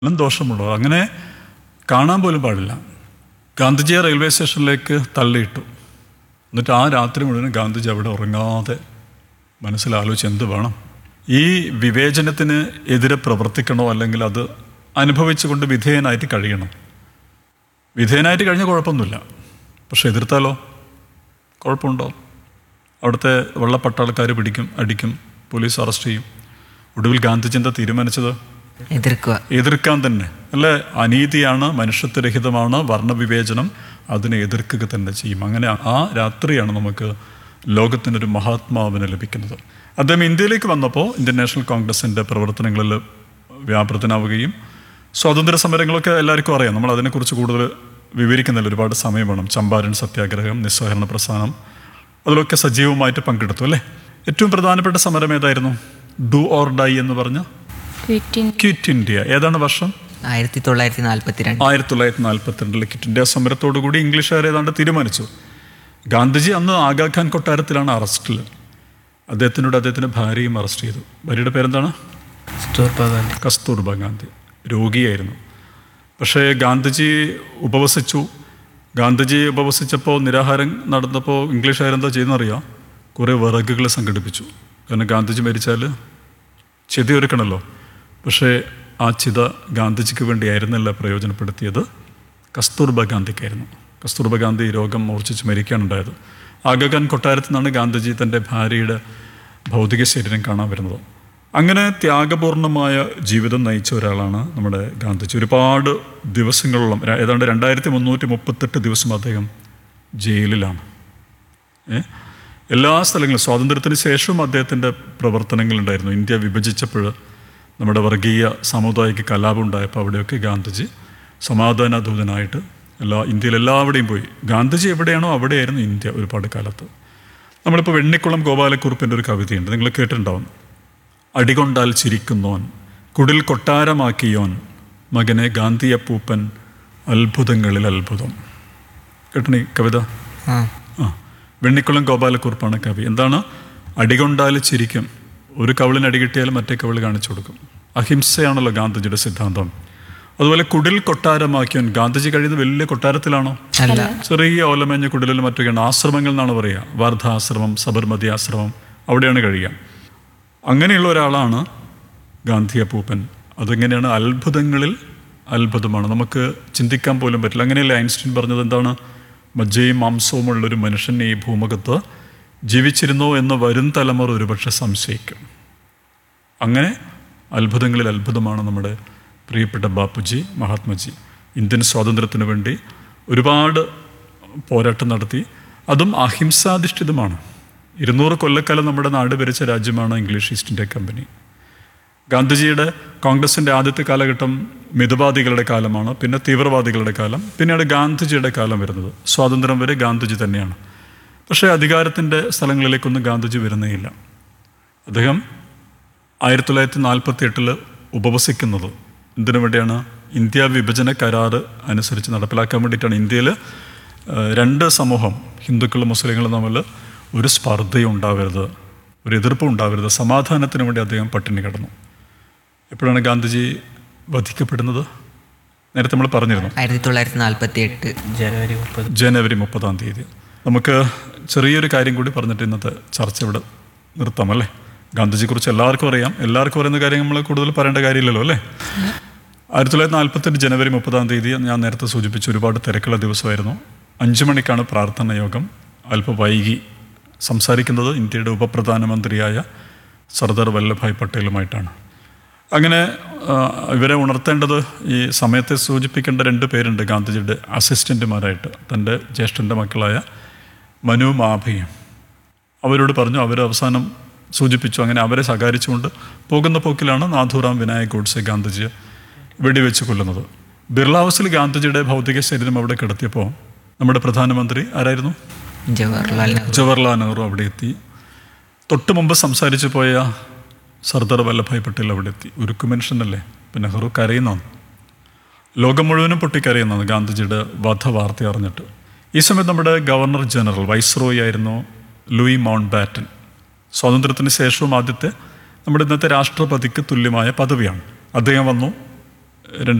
എല്ലാം ദോഷമുള്ളൂ അങ്ങനെ കാണാൻ പോലും പാടില്ല ഗാന്ധിജിയെ റെയിൽവേ സ്റ്റേഷനിലേക്ക് തള്ളിയിട്ടു എന്നിട്ട് ആ രാത്രി മുഴുവൻ ഗാന്ധിജി അവിടെ ഉറങ്ങാതെ മനസ്സിലാലോചിച്ച് എന്ത് വേണം ഈ വിവേചനത്തിന് എതിരെ പ്രവർത്തിക്കണോ അല്ലെങ്കിൽ അത് അനുഭവിച്ചുകൊണ്ട് വിധേയനായിട്ട് കഴിയണം വിധേയനായിട്ട് കഴിഞ്ഞാൽ കുഴപ്പമൊന്നുമില്ല പക്ഷെ എതിർത്താലോ കുഴപ്പമുണ്ടോ അവിടുത്തെ വെള്ളപ്പട്ടാൾക്കാർ പിടിക്കും അടിക്കും പോലീസ് അറസ്റ്റ് ചെയ്യും ഒടുവിൽ ഗാന്ധിജി എന്താ തീരുമാനിച്ചത് എതിർക്കുക എതിർക്കാൻ തന്നെ അല്ലേ അനീതിയാണ് മനുഷ്യത്വരഹിതമാണ് വർണ്ണവിവേചനം അതിനെ എതിർക്കുക തന്നെ ചെയ്യും അങ്ങനെ ആ രാത്രിയാണ് നമുക്ക് ലോകത്തിനൊരു മഹാത്മാവിനെ ലഭിക്കുന്നത് അദ്ദേഹം ഇന്ത്യയിലേക്ക് വന്നപ്പോൾ ഇന്ത്യൻ നാഷണൽ കോൺഗ്രസിൻ്റെ പ്രവർത്തനങ്ങളിൽ വ്യാപൃതനാവുകയും സ്വാതന്ത്ര്യ സമരങ്ങളൊക്കെ എല്ലാവർക്കും അറിയാം നമ്മൾ അതിനെക്കുറിച്ച് കൂടുതൽ വിവരിക്കുന്നില്ല ഒരുപാട് സമയം വേണം ചമ്പാരൻ സത്യാഗ്രഹം നിസ്സഹകരണ പ്രസ്ഥാനം അതിലൊക്കെ സജീവമായിട്ട് പങ്കെടുത്തു അല്ലേ ഏറ്റവും പ്രധാനപ്പെട്ട സമരം ഏതായിരുന്നു ഡു ഓർ ഡൈ എന്ന് പറഞ്ഞ ക്വിറ്റിൻ ക്വിറ്റ് ഇന്ത്യ ഏതാണ് വർഷം ആയിരത്തി തൊള്ളായിരത്തി നാൽപ്പത്തി രണ്ട് ആയിരത്തി തൊള്ളായിരത്തി നാൽപ്പത്തിരണ്ടിലെ ക്വിറ്റ് ഇന്ത്യ സമരത്തോടുകൂടി ഇംഗ്ലീഷുകാർ ഏതാണ്ട് തീരുമാനിച്ചു ഗാന്ധിജി അന്ന് ആഗാഖാൻ കൊട്ടാരത്തിലാണ് അറസ്റ്റിൽ അദ്ദേഹത്തിനോട് അദ്ദേഹത്തിൻ്റെ ഭാര്യയും അറസ്റ്റ് ചെയ്തു ഭാര്യയുടെ പേരെന്താണ് കസ്തൂർബ ഗാന്ധി രോഗിയായിരുന്നു പക്ഷേ ഗാന്ധിജി ഉപവസിച്ചു ഗാന്ധിജി ഉപവസിച്ചപ്പോൾ നിരാഹാരം നടന്നപ്പോൾ ഇംഗ്ലീഷുകാരെന്താ ചെയ്യുന്നറിയാം കുറേ വിറകുകൾ സംഘടിപ്പിച്ചു കാരണം ഗാന്ധിജി മരിച്ചാൽ ചിത ഒരുക്കണമല്ലോ പക്ഷേ ആ ചിത ഗാന്ധിജിക്ക് വേണ്ടിയായിരുന്നില്ല പ്രയോജനപ്പെടുത്തിയത് കസ്തൂർബ ഗാന്ധിക്കായിരുന്നു കസ്തൂർബ ഗാന്ധി രോഗം മൂർച്ഛിച്ച് മരിക്കാനുണ്ടായത് ആഗഖാൻ കൊട്ടാരത്തിൽ നിന്നാണ് ഗാന്ധിജി തൻ്റെ ഭാര്യയുടെ ഭൗതിക ശരീരം കാണാൻ വരുന്നത് അങ്ങനെ ത്യാഗപൂർണമായ ജീവിതം നയിച്ച ഒരാളാണ് നമ്മുടെ ഗാന്ധിജി ഒരുപാട് ദിവസങ്ങളോളം ര- ഏതാണ്ട് രണ്ടായിരത്തി മുന്നൂറ്റി മുപ്പത്തെട്ട് ദിവസം അദ്ദേഹം ജയിലിലാണ് ഏ? എല്ലാ സ്ഥലങ്ങളിലും സ്വാതന്ത്ര്യത്തിന് ശേഷവും അദ്ദേഹത്തിൻ്റെ പ്രവർത്തനങ്ങളുണ്ടായിരുന്നു ഇന്ത്യ വിഭജിച്ചപ്പോൾ നമ്മുടെ വർഗീയ സാമുദായിക കലാപം ഉണ്ടായപ്പോൾ അവിടെയൊക്കെ ഗാന്ധിജി സമാധാന ദൂതനായിട്ട് എല്ലാ ഇന്ത്യയിൽ എല്ലാവിടെയും പോയി ഗാന്ധിജി എവിടെയാണോ അവിടെയായിരുന്നു ഇന്ത്യ ഒരുപാട് കാലത്ത് നമ്മളിപ്പോൾ വെണ്ണിക്കുളം ഗോപാലക്കുറുപ്പിൻ്റെ ഒരു കവിതയുണ്ട് നിങ്ങൾ കേട്ടിട്ടുണ്ടാവും അടികൊണ്ടാൽ ചിരിക്കുന്നോൻ കുടിൽ കൊട്ടാരമാക്കിയോൻ മകനെ ഗാന്ധിയപ്പൂപ്പൻ അത്ഭുതങ്ങളിൽ അത്ഭുതം കേട്ടണി കവിത ആ ആ വെണ്ണിക്കുളം ഗോപാലക്കുറുപ്പാണ് കവി എന്താണ് അടികൊണ്ടാൽ ചിരിക്കും ഒരു കവിളിന് അടി കിട്ടിയാൽ മറ്റേ കവിൾ കാണിച്ചു കൊടുക്കും അഹിംസയാണല്ലോ ഗാന്ധിജിയുടെ സിദ്ധാന്തം അതുപോലെ കുടിൽ കൊട്ടാരമാക്കിയവൻ ഗാന്ധിജി കഴിയുന്നത് വലിയ കൊട്ടാരത്തിലാണോ അല്ല ചെറിയ ഓലമേഞ്ഞ കുടിലും മറ്റൊക്കെയാണ് ആശ്രമങ്ങൾ എന്നാണ് പറയുക വാർദ്ധാശ്രമം സബർമതി ആശ്രമം അവിടെയാണ് കഴിയുക അങ്ങനെയുള്ള ഒരാളാണ് ഗാന്ധി അപ്പൂപ്പൻ അതെങ്ങനെയാണ് അത്ഭുതങ്ങളിൽ അത്ഭുതമാണ് നമുക്ക് ചിന്തിക്കാൻ പോലും പറ്റില്ല അങ്ങനെയല്ലേ ഐൻസ്റ്റീൻ പറഞ്ഞത് എന്താണ് മജ്ജയും മാംസവും ഉള്ളൊരു മനുഷ്യൻ ഈ ഭൂമുഖത്ത് ജീവിച്ചിരുന്നോ എന്ന് വരും തലമുറ ഒരുപക്ഷെ സംശയിക്കും അങ്ങനെ അത്ഭുതങ്ങളിൽ അത്ഭുതമാണ് നമ്മുടെ പ്രിയപ്പെട്ട ബാപ്പുജി മഹാത്മജി ഇന്ത്യൻ സ്വാതന്ത്ര്യത്തിന് വേണ്ടി ഒരുപാട് പോരാട്ടം നടത്തി അതും അഹിംസാധിഷ്ഠിതമാണ് ഇരുന്നൂറ് കൊല്ലക്കാലം നമ്മുടെ നാട് ഭരിച്ച രാജ്യമാണ് ഇംഗ്ലീഷ് ഈസ്റ്റ് ഇന്ത്യ കമ്പനി ഗാന്ധിജിയുടെ കോൺഗ്രസിൻ്റെ ആദ്യത്തെ കാലഘട്ടം മിതവാദികളുടെ കാലമാണ് പിന്നെ തീവ്രവാദികളുടെ കാലം പിന്നീട് ഗാന്ധിജിയുടെ കാലം വരുന്നത് സ്വാതന്ത്ര്യം വരെ ഗാന്ധിജി തന്നെയാണ് പക്ഷേ അധികാരത്തിൻ്റെ സ്ഥലങ്ങളിലേക്കൊന്നും ഗാന്ധിജി വരുന്നേയില്ല അദ്ദേഹം ആയിരത്തി തൊള്ളായിരത്തി നാൽപ്പത്തി എട്ടിൽ ഉപവസിക്കുന്നത് എന്തിനു വേണ്ടിയാണ് ഇന്ത്യ വിഭജന കരാറ് അനുസരിച്ച് നടപ്പിലാക്കാൻ വേണ്ടിയിട്ടാണ് ഇന്ത്യയിൽ രണ്ട് സമൂഹം ഹിന്ദുക്കളും മുസ്ലിങ്ങളും തമ്മിൽ ഒരു സ്പർദ്ധയും ഉണ്ടാവരുത് ഒരു എതിർപ്പും ഉണ്ടാവരുത് സമാധാനത്തിന് വേണ്ടി അദ്ദേഹം പട്ടിണി കിടന്നു എപ്പോഴാണ് ഗാന്ധിജി വധിക്കപ്പെടുന്നത് നേരത്തെ നമ്മൾ പറഞ്ഞിരുന്നു ആയിരത്തി തൊള്ളായിരത്തി നാൽപ്പത്തി എട്ട് ജനുവരി മുപ്പത് ജനുവരി മുപ്പതാം തീയതി നമുക്ക് ചെറിയൊരു കാര്യം കൂടി പറഞ്ഞിട്ട് ഇന്നത്തെ ചർച്ച ഇവിടെ നിർത്താം അല്ലേ ഗാന്ധിജിയെക്കുറിച്ച് എല്ലാവർക്കും അറിയാം എല്ലാവർക്കും അറിയുന്ന കാര്യം നമ്മൾ കൂടുതൽ പറയേണ്ട കാര്യമില്ലല്ലോ അല്ലേ ആയിരത്തി തൊള്ളായിരത്തി നാൽപ്പത്തെട്ട് ജനുവരി മുപ്പതാം തീയതി ഞാൻ നേരത്തെ സൂചിപ്പിച്ച ഒരുപാട് തിരക്കുള്ള ദിവസമായിരുന്നു അഞ്ചു മണിക്കാണ് പ്രാർത്ഥന യോഗം അല്പം വൈകി സംസാരിക്കുന്നത് ഇന്ത്യയുടെ ഉപപ്രധാനമന്ത്രിയായ സർദാർ വല്ലഭായ് പട്ടേലുമായിട്ടാണ് അങ്ങനെ ആ, ഇവരെ ഉണർത്തേണ്ടത് ഈ സമയത്തെ സൂചിപ്പിക്കേണ്ട രണ്ട് പേരുണ്ട് ഗാന്ധിജിയുടെ അസിസ്റ്റൻറ്റുമാരായിട്ട് തൻ്റെ ജ്യേഷ്ഠൻ്റെ മക്കളായ മനു മാഭയും അവരോട് പറഞ്ഞു അവർ അവസാനം സൂചിപ്പിച്ചു അങ്ങനെ അവരെ ശകാരിച്ചുകൊണ്ട് പോകുന്ന പോക്കിലാണ് നാഥുറാം വിനായക് ഗോഡ്സെ ഗാന്ധിജിയെ വെടിവെച്ച് കൊല്ലുന്നത് ബിർള ഹൗസിൽ ഗാന്ധിജിയുടെ ഭൗതിക ശരീരം അവിടെ കിടത്തിയപ്പോൾ നമ്മുടെ പ്രധാനമന്ത്രി ആരായിരുന്നു ജവഹർലാൽ നെഹ്റു ജവഹർലാൽ നെഹ്റു അവിടെ എത്തി തൊട്ട് മുമ്പ് സംസാരിച്ചു പോയ സർദാർ വല്ലഭായ് പട്ടേൽ അവിടെ എത്തി ഉരുക്കു മനുഷ്യനല്ലേ ഇപ്പം നെഹ്റു കരയുന്നതാണ് ലോകം മുഴുവനും പൊട്ടിക്കരയുന്നതാണ് ഗാന്ധിജിയുടെ വധ വാർത്ത അറിഞ്ഞിട്ട് ഈ സമയത്ത് നമ്മുടെ ഗവർണർ ജനറൽ വൈസ്രോയി ആയിരുന്നു ലൂയി മൗണ്ട് ബാറ്റൻ സ്വാതന്ത്ര്യത്തിന് ശേഷവും ആദ്യത്തെ നമ്മുടെ ഇന്നത്തെ രാഷ്ട്രപതിക്ക് തുല്യമായ പദവിയാണ് അദ്ദേഹം വന്നു രണ്ട്